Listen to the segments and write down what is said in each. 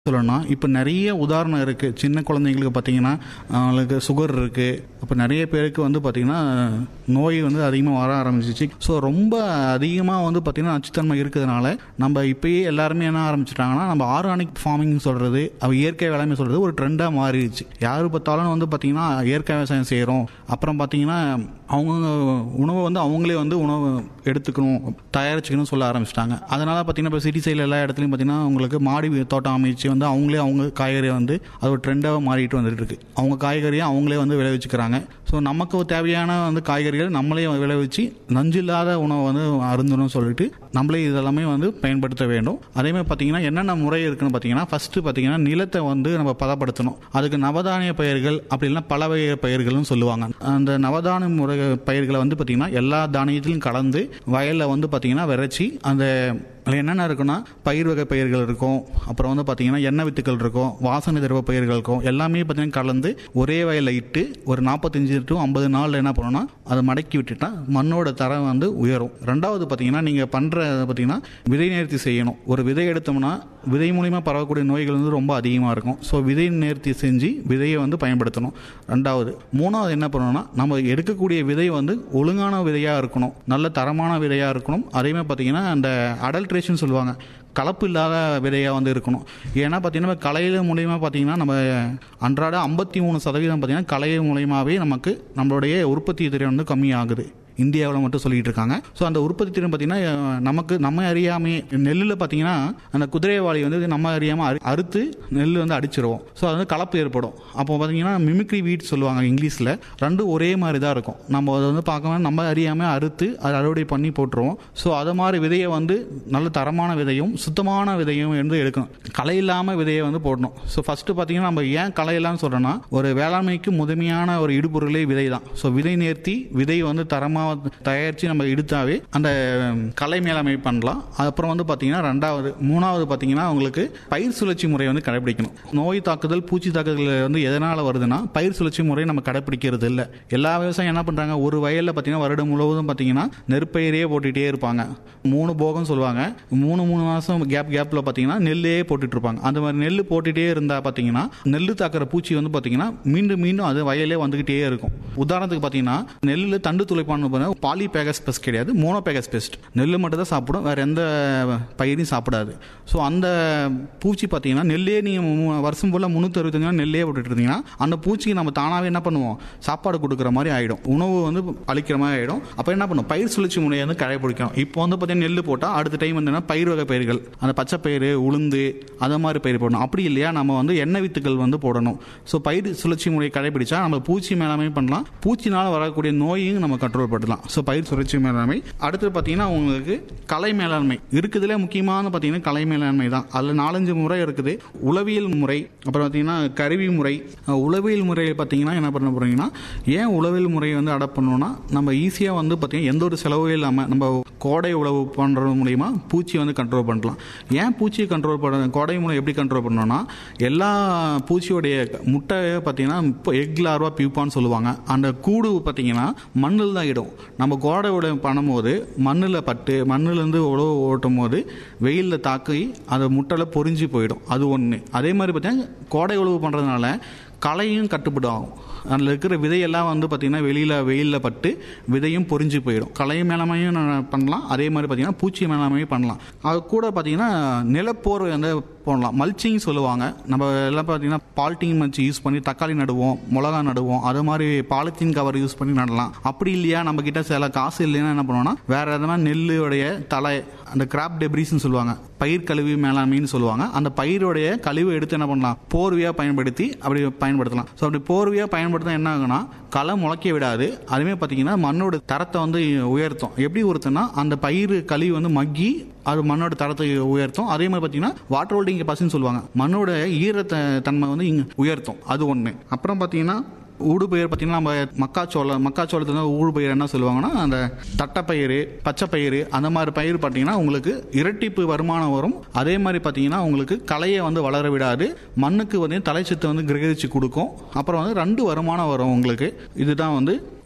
சொல்லணும்னா இப்போ நிறைய உதாரணம் இருக்குது சின்ன குழந்தைங்களுக்கு பார்த்தீங்கன்னா அவங்களுக்கு சுகர் இருக்குது அப்போ நிறைய பேருக்கு வந்து பார்த்திங்கன்னா நோய் வந்து அதிகமாக வர ஆரம்பிச்சிச்சு ஸோ ரொம்ப அதிகமாக வந்து பார்த்திங்கன்னா நச்சுத்தன்மை இருக்கிறதுனால நம்ம இப்பயே எல்லாருமே என்ன ஆரம்பிச்சிட்டாங்கன்னா நம்ம ஆர்கானிக் ஃபார்மிங் சொல்கிறது அவ இயற்கை வேளாண்மை சொல்கிறது ஒரு ட்ரெண்டாக மாறிடுச்சு யார் பார்த்தாலும் வந்து பார்த்திங்கன்னா இயற்கை விவசாயம் செய்கிறோம் அப்புறம் பார்த்திங்கன்னா அவங்க உணவை வந்து அவங்களே வந்து உணவு எடுத்துக்கணும் தயாரிச்சுக்கணும் சொல்ல ஆரம்பிச்சிட்டாங்க அதனால் பார்த்திங்கன்னா இப்போ சிட்டி சைடில் எல்லா இடத்துலையும் பார்த்திங்கன்னா உங்களுக்கு மாடி தோட்டம் அமைச்சு வந்து அவங்களே அவங்க காய்கறியை வந்து அது ஒரு ட்ரெண்டாக மாறிட்டு வந்துட்டு இருக்கு அவங்க காய்கறியை அவங்களே வந்து விளைவிச்சுக்கிறாங்க ஸோ நமக்கு தேவையான வந்து காய்கறிகள் நம்மளே விளைவிச்சு நஞ்சு இல்லாத உணவை வந்து அருந்தணும்னு சொல்லிட்டு நம்மளே இதெல்லாமே வந்து பயன்படுத்த வேண்டும் அதே மாதிரி பார்த்தீங்கன்னா என்னென்ன முறை இருக்குன்னு பார்த்தீங்கன்னா ஃபஸ்ட்டு பார்த்தீங்கன்னா நிலத்தை வந்து நம்ம பதப்படுத்தணும் அதுக்கு நவதானிய பயிர்கள் அப்படி இல்லைன்னா பல வகை பயிர்கள்னு சொல்லுவாங்க அந்த நவதானிய முறை பயிர்களை வந்து பார்த்தீங்கன்னா எல்லா தானியத்திலும் கலந்து வயலில் வந்து பார்த்தீங்கன்னா விரைச்சி அந்த அதில் என்னென்ன இருக்குன்னா பயிர் வகை பயிர்கள் இருக்கும் அப்புறம் வந்து பார்த்தீங்கன்னா எண்ணெய் வித்துக்கள் இருக்கும் வாசனை திரவ பயிர்கள் இருக்கும் எல்லாமே பார்த்தீங்கன்னா கலந்து ஒரே வயலில் இட்டு ஒரு நாற்பத்தஞ்சு டு ஐம்பது நாள் என்ன பண்ணணும்னா அதை மடக்கி விட்டுட்டா மண்ணோட தரம் வந்து உயரும் ரெண்டாவது பார்த்தீங்கன்னா நீங்கள் பண்ணுற பார்த்தீங்கன்னா விதை நேர்த்தி செய்யணும் ஒரு விதை எடுத்தோம்னா விதை மூலிமா பரவக்கூடிய நோய்கள் வந்து ரொம்ப அதிகமாக இருக்கும் ஸோ விதை நேர்த்தி செஞ்சு விதையை வந்து பயன்படுத்தணும் ரெண்டாவது மூணாவது என்ன பண்ணணும்னா நம்ம எடுக்கக்கூடிய விதை வந்து ஒழுங்கான விதையாக இருக்கணும் நல்ல தரமான விதையாக இருக்கணும் அதேமாதிரி பார்த்தீங்கன்னா அந்த அடல்ட்ரேஷன் சொல்லுவாங்க கலப்பு இல்லாத விதையாக வந்து இருக்கணும் ஏன்னா பார்த்தீங்கன்னா கலையில் மூலியமாக பார்த்தீங்கன்னா நம்ம அன்றாட ஐம்பத்தி மூணு சதவீதம் பார்த்தீங்கன்னா கலை மூலியமாகவே நமக்கு நம்மளுடைய உற்பத்தி திறன் வந்து கம்மியாகுது இந்தியாவில் மட்டும் சொல்லிட்டு இருக்காங்க ஸோ அந்த உற்பத்தி திறன் பார்த்தீங்கன்னா நமக்கு நம்ம அறியாமே நெல்லில் பார்த்தீங்கன்னா அந்த குதிரைவாளி வந்து நம்ம அறியாமல் அறு அறுத்து நெல் வந்து அடிச்சிருவோம் ஸோ அது வந்து கலப்பு ஏற்படும் அப்போ பார்த்தீங்கன்னா மிமிக்ரி வீட் சொல்லுவாங்க இங்கிலீஷில் ரெண்டும் ஒரே மாதிரி தான் இருக்கும் நம்ம அதை வந்து பார்க்கணும் நம்ம அறியாமல் அறுத்து அதை அறுவடை பண்ணி போட்டுருவோம் ஸோ அது மாதிரி விதையை வந்து நல்ல தரமான விதையும் சுத்தமான விதையும் வந்து எடுக்கணும் களை இல்லாமல் விதையை வந்து போடணும் ஸோ ஃபஸ்ட்டு பார்த்தீங்கன்னா நம்ம ஏன் களை இல்லாமல் சொல்கிறோன்னா ஒரு வேளாண்மைக்கு முதன்மையான ஒரு இடுபொருளே விதை தான் ஸோ விதை நேர்த்தி விதை வந்து தரமாக தயாரித்து நம்ம எடுத்தாவே அந்த கலை மேலாண்மை பண்ணலாம் அப்புறம் வந்து பார்த்தீங்கன்னா ரெண்டாவது மூணாவது பார்த்தீங்கன்னா உங்களுக்கு பயிர் சுழற்சி முறை வந்து கடைபிடிக்கணும் நோய் தாக்குதல் பூச்சி தாக்குதல் வந்து எதனால் வருதுன்னா பயிர் சுழற்சி முறை நம்ம கடைபிடிக்கிறது இல்லை எல்லா விவசாயம் என்ன பண்ணுறாங்க ஒரு வயலில் பார்த்தீங்கன்னா வருடம் முழுவதும் பார்த்தீங்கன்னா நெற்பயிரே போட்டுகிட்டே இருப்பாங்க மூணு போகம் சொல்லுவாங்க மூணு மூணு மாதம் கேப் கேப்பில் பார்த்தீங்கன்னா நெல்லே போட்டுட்டு இருப்பாங்க அந்த மாதிரி நெல் போட்டுகிட்டே இருந்தால் பார்த்தீங்கன்னா நெல் தாக்குற பூச்சி வந்து பார்த்தீங்கன்னா மீண்டும் மீண்டும் அது வயலே வந்துக்கிட்டே இருக்கும் உதாரணத்துக்கு பார்த்தீங்கன்னா நெல்லில் தண்டு துளைப்பான்னு பாலி பேகஸ் பெஸ்ட் கிடையாது மோனோ பேகஸ் பெஸ்ட் நெல் மட்டும் தான் சாப்பிடும் வேற எந்த பயிரையும் சாப்பிடாது ஸோ அந்த பூச்சி பார்த்தீங்கன்னா நெல்லே நீங்கள் வருஷம் ஃபுல்லாக முந்நூற்றி அறுபத்தஞ்சு நாள் நெல்லே போட்டுட்டு இருந்தீங்கன்னா அந்த பூச்சிக்கு நம்ம தானாகவே என்ன பண்ணுவோம் சாப்பாடு கொடுக்குற மாதிரி ஆகிடும் உணவு வந்து அழிக்கிற மாதிரி ஆகிடும் அப்போ என்ன பண்ணும் பயிர் சுழற்சி முறையை வந்து கடைபிடிக்கணும் இப்போ வந்து பார்த்தீங்கன்னா நெல் போட்டால் அடுத்த டைம் வந்து பயிர் வகை பயிர்கள் அந்த பச்சை பயிர் உளுந்து அதை மாதிரி பயிர் போடணும் அப்படி இல்லையா நம்ம வந்து எண்ணெய் வித்துக்கள் வந்து போடணும் ஸோ பயிர் சுழற்சி முறையை கடைபிடிச்சா நம்ம பூச்சி மேலாண்மை பண்ணலாம் பூச்சினால் வரக்கூடிய நோயையும் நம்ம கண்ட்ரோல் பண்ணலாம் ஸோ பயிர் சுழற்சி மேலாண்மை அடுத்து பார்த்தீங்கன்னா உங்களுக்கு கலை மேலாண்மை இருக்குதுல முக்கியமான பார்த்தீங்கன்னா கலை மேலாண்மை தான் அதில் நாலஞ்சு முறை இருக்குது உளவியல் முறை அப்புறம் பார்த்தீங்கன்னா கருவி முறை உளவியல் முறையை பார்த்தீங்கன்னா என்ன பண்ண போறீங்கன்னா ஏன் உளவியல் முறையை வந்து அடாப்ட் பண்ணணும்னா நம்ம ஈஸியாக வந்து பார்த்தீங்கன்னா எந்த ஒரு செலவும் இல்லாமல் நம்ம கோடை உழவு பண்ணுறது மூலிமா பூச்சியை வந்து கண்ட்ரோல் பண்ணலாம் ஏன் பூச்சியை கண்ட்ரோல் பண்ண கோடை மூலம் எப்படி கண்ட்ரோல் பண்ணணும்னா எல்லா பூச்சியோடைய முட்டையை பார்த்தீங்கன்னா இப்போ எக் லார்வா பியூப்பான்னு சொல்லுவாங்க அந்த கூடு பார்த்தீங்கன்னா மண்ணில் தான் இடும் நம்ம கோடை உழவு பண்ணும்போது மண்ணில் பட்டு மண்ணிலேருந்து உழவு ஓட்டும் போது வெயிலில் தாக்கி அந்த முட்டையில் பொறிஞ்சு போயிடும் அது ஒன்று அதே மாதிரி பார்த்தீங்கன்னா கோடை உழவு பண்ணுறதுனால களையும் கட்டுப்படும் அதில் இருக்கிற விதையெல்லாம் வந்து பார்த்திங்கன்னா வெளியில் வெயிலில் பட்டு விதையும் பொறிஞ்சு போயிடும் களை மேலாமையும் பண்ணலாம் அதே மாதிரி பார்த்திங்கன்னா பூச்சி மேலாமையும் பண்ணலாம் அது கூட பார்த்திங்கன்னா நிலப்போர் வந்து போடலாம் மல்ச்சிங் சொல்லுவாங்க நம்ம எல்லாம் பார்த்திங்கன்னா பால்ட்டிங் மல்ச்சி யூஸ் பண்ணி தக்காளி நடுவோம் மிளகா நடுவோம் அது மாதிரி பாலித்தீன் கவர் யூஸ் பண்ணி நடலாம் அப்படி இல்லையா நம்ம கிட்ட சில காசு இல்லைன்னா என்ன பண்ணுவோம்னா வேற எதனா நெல்லுடைய தலை அந்த கிராப் டெப்ரிஸ்ன்னு சொல்லுவாங்க பயிர் கழிவு மேலாண்மைன்னு சொல்லுவாங்க அந்த பயிரோடைய கழிவு எடுத்து என்ன பண்ணலாம் போர்வையாக பயன்படுத்தி அப்படி பயன்படுத்தலாம் ஸோ அப்படி போர்வையாக பயன்படுத்தினா என்ன ஆகுனா களை முளைக்க விடாது அதுவே பார்த்தீங்கன்னா மண்ணோட தரத்தை வந்து உயர்த்தும் எப்படி உயர்த்தும்னா அந்த பயிர் கழிவு வந்து மக்கி அது மண்ணோட தரத்தை உயர்த்தும் அதே மாதிரி பார்த்தீங்கன்னா வாட்டர் ஹோல்டிங் கெப்பாசிட்டின்னு சொல்லுவாங்க மண்ணோட ஈரத்த தன்மை வந்து இங்கே உயர்த்தும் அது ஒன்று அப்புறம் பார்த்தீங்கன்னா ஊடுபயிர் பார்த்தீங்கன்னா நம்ம மக்காச்சோளம் மக்காச்சோளத்துல ஊடுபயிர் என்ன சொல்லுவாங்கன்னா அந்த தட்டைப்பயிறு பச்சைப்பயிறு அந்த மாதிரி பயிர் பார்த்தீங்கன்னா உங்களுக்கு இரட்டிப்பு வருமானம் வரும் அதே மாதிரி பார்த்தீங்கன்னா உங்களுக்கு களையை வந்து வளர விடாது மண்ணுக்கு வந்து தலைச்சத்து வந்து கிரகிச்சு கொடுக்கும் அப்புறம் வந்து ரெண்டு வருமானம் வரும் உங்களுக்கு இதுதான் வந்து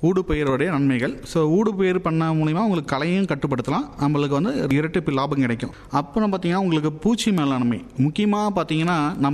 ஊடுபயிரோடைய நன்மைகள் ஸோ ஊடுபயிர் பண்ண மூலிமா உங்களுக்கு களையும் கட்டுப்படுத்தலாம் நம்மளுக்கு வந்து இரட்டிப்பு லாபம் கிடைக்கும் அப்புறம் பார்த்தீங்கன்னா உங்களுக்கு பூச்சி மேலாண்மை முக்கியமாக பார்த்தீங்கன்னா நம்ம